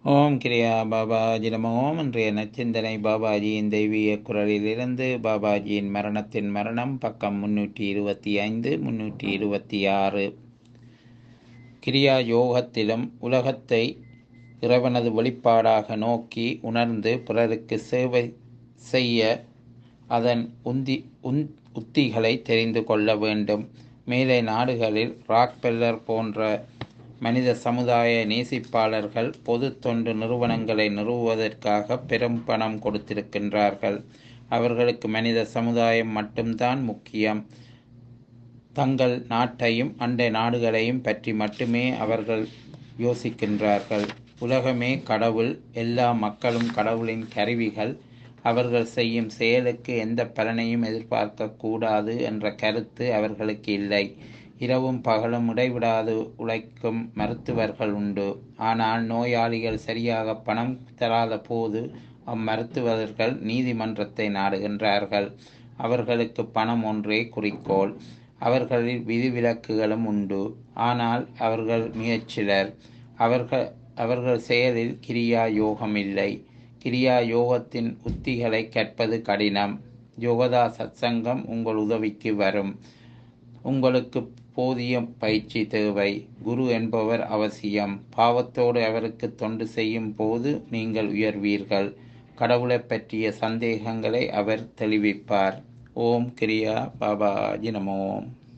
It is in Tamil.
ஓம் கிரியா பாபாஜி நம ஓம் இன்றைய நச்சிந்தனை பாபாஜியின் தெய்வீக குரலிலிருந்து பாபாஜியின் மரணத்தின் மரணம் பக்கம் முன்னூற்றி இருபத்தி ஐந்து முன்னூற்றி இருபத்தி ஆறு கிரியா யோகத்திலும் உலகத்தை இறைவனது வெளிப்பாடாக நோக்கி உணர்ந்து பிறருக்கு சேவை செய்ய அதன் உந்தி உந் உத்திகளை தெரிந்து கொள்ள வேண்டும் மேலை நாடுகளில் ராக்பெல்லர் போன்ற மனித சமுதாய நேசிப்பாளர்கள் பொது தொண்டு நிறுவனங்களை நிறுவுவதற்காக பெரும் பணம் கொடுத்திருக்கின்றார்கள் அவர்களுக்கு மனித சமுதாயம் மட்டும்தான் முக்கியம் தங்கள் நாட்டையும் அண்டை நாடுகளையும் பற்றி மட்டுமே அவர்கள் யோசிக்கின்றார்கள் உலகமே கடவுள் எல்லா மக்களும் கடவுளின் கருவிகள் அவர்கள் செய்யும் செயலுக்கு எந்த பலனையும் எதிர்பார்க்க கூடாது என்ற கருத்து அவர்களுக்கு இல்லை இரவும் பகலும் இடைவிடாது உழைக்கும் மருத்துவர்கள் உண்டு ஆனால் நோயாளிகள் சரியாக பணம் தராத போது அம்மருத்துவர்கள் நீதிமன்றத்தை நாடுகின்றார்கள் அவர்களுக்கு பணம் ஒன்றே குறிக்கோள் அவர்களில் விதிவிலக்குகளும் உண்டு ஆனால் அவர்கள் மிகச்சிலர் அவர்கள் அவர்கள் செயலில் கிரியா யோகம் இல்லை கிரியா யோகத்தின் உத்திகளை கற்பது கடினம் யோகதா சத்சங்கம் உங்கள் உதவிக்கு வரும் உங்களுக்கு போதிய பயிற்சி தேவை குரு என்பவர் அவசியம் பாவத்தோடு அவருக்கு தொண்டு செய்யும் போது நீங்கள் உயர்வீர்கள் கடவுளை பற்றிய சந்தேகங்களை அவர் தெளிவிப்பார் ஓம் கிரியா பாபாஜி நமோம்